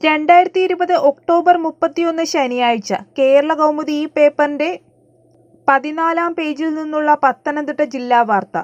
രണ്ടായിരത്തി ഇരുപത് ഒക്ടോബർ മുപ്പത്തിയൊന്ന് ശനിയാഴ്ച കേരള കൗമുദി ഈ പേപ്പറിന്റെ പതിനാലാം പേജിൽ നിന്നുള്ള പത്തനംതിട്ട ജില്ലാ വാർത്ത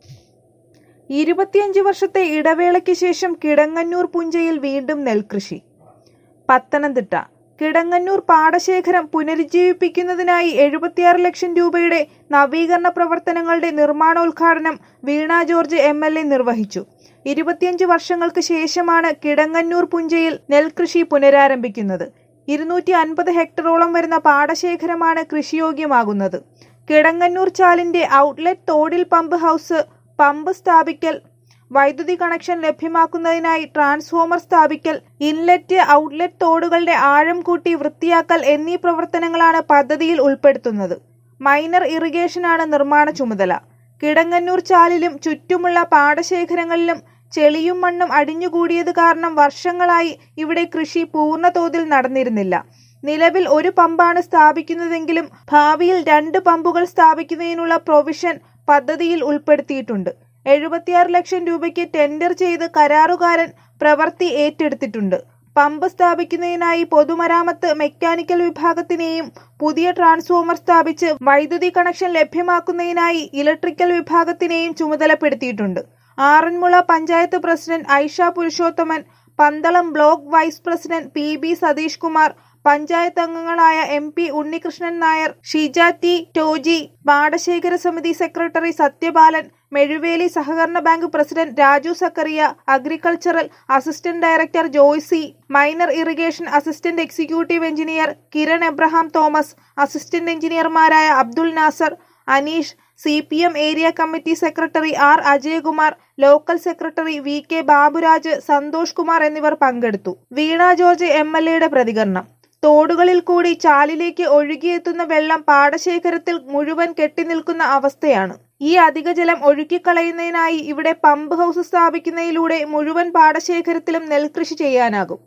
ഇരുപത്തിയഞ്ച് വർഷത്തെ ഇടവേളയ്ക്ക് ശേഷം കിടങ്ങന്നൂർ പുഞ്ചയിൽ വീണ്ടും നെൽകൃഷി പത്തനംതിട്ട കിടങ്ങന്നൂർ പാടശേഖരം പുനരുജ്ജീവിപ്പിക്കുന്നതിനായി എഴുപത്തിയാറ് ലക്ഷം രൂപയുടെ നവീകരണ പ്രവർത്തനങ്ങളുടെ നിർമ്മാണോദ്ഘാടനം Veena George M L A നിർവഹിച്ചു ഇരുപത്തിയഞ്ച് വർഷങ്ങൾക്ക് ശേഷമാണ് കിടങ്ങന്നൂർ പുഞ്ചയിൽ നെൽകൃഷി പുനരാരംഭിക്കുന്നത് ഇരുന്നൂറ്റി അൻപത് ഹെക്ടറോളം വരുന്ന പാടശേഖരമാണ് കൃഷിയോഗ്യമാകുന്നത് കിടങ്ങന്നൂർ ചാലിന്റെ ഔട്ട്ലെറ്റ് തോടിൽ പമ്പ് ഹൗസ് പമ്പ് സ്ഥാപിക്കൽ വൈദ്യുതി കണക്ഷൻ ലഭ്യമാക്കുന്നതിനായി ട്രാൻസ്ഫോമർ സ്ഥാപിക്കൽ ഇൻലെറ്റ് ഔട്ട്ലെറ്റ് തോടുകളുടെ ആഴം കൂട്ടി വൃത്തിയാക്കൽ എന്നീ പ്രവർത്തനങ്ങളാണ് പദ്ധതിയിൽ ഉൾപ്പെടുത്തുന്നത് മൈനർ ഇറിഗേഷനാണ് നിർമ്മാണ ചുമതല കിടങ്ങന്നൂർ ചാലിലും ചുറ്റുമുള്ള പാടശേഖരങ്ങളിലും ചെളിയും മണ്ണും അടിഞ്ഞുകൂടിയത് കാരണം വർഷങ്ങളായി ഇവിടെ കൃഷി പൂർണ്ണ തോതിൽ നടന്നിരുന്നില്ല നിലവിൽ ഒരു പമ്പാണ് സ്ഥാപിക്കുന്നതെങ്കിലും ഭാവിയിൽ രണ്ട് പമ്പുകൾ സ്ഥാപിക്കുന്നതിനുള്ള പ്രൊവിഷൻ പദ്ധതിയിൽ ഉൾപ്പെടുത്തിയിട്ടുണ്ട് എഴുപത്തിയാറ് ലക്ഷം രൂപയ്ക്ക് ടെൻഡർ ചെയ്ത് കരാറുകാരൻ പ്രവൃത്തി ഏറ്റെടുത്തിട്ടുണ്ട് പമ്പ് സ്ഥാപിക്കുന്നതിനായി പൊതുമരാമത്ത് മെക്കാനിക്കൽ വിഭാഗത്തിനെയും പുതിയ ട്രാൻസ്ഫോമർ സ്ഥാപിച്ച് വൈദ്യുതി കണക്ഷൻ ലഭ്യമാക്കുന്നതിനായി ഇലക്ട്രിക്കൽ വിഭാഗത്തിനെയും ചുമതലപ്പെടുത്തിയിട്ടുണ്ട് Aranmula panchayat president Aisha Purushothaman Pandalam block vice president P B Satheesh Kumar panchayat അംഗങ്ങളായ M P Unnikrishnan Nair Shija T Toji പാടശേഖര സമിതി സെക്രട്ടറി സത്യപാലൻ മെഴുവേലി സഹകരണ bank president Raju Zacharia agricultural assistant director Joicy minor irrigation assistant executive engineer Kiran Abraham Thomas assistant എഞ്ചിനീയർമാരായ Abdul Nasar Aneesh C P M area committee secretary R Ajayakumar local secretary V K Baburaj Santhosh Kumar എന്നിവർ പങ്കെടുത്തു വീണ George M L എയുടെ പ്രതികരണം തോടുകളിൽ കൂടി ചാലിലേക്ക് ഒഴുകിയെത്തുന്ന വെള്ളം പാടശേഖരത്തിൽ മുഴുവൻ കെട്ടിനിൽക്കുന്ന അവസ്ഥയാണ് ഈ അധിക ജലം ഒഴുക്കിക്കളയുന്നതിനായി ഇവിടെ പമ്പ് ഹൗസ് സ്ഥാപിക്കുന്നതിലൂടെ മുഴുവൻ പാടശേഖരത്തിലും നെൽകൃഷി ചെയ്യാനാകും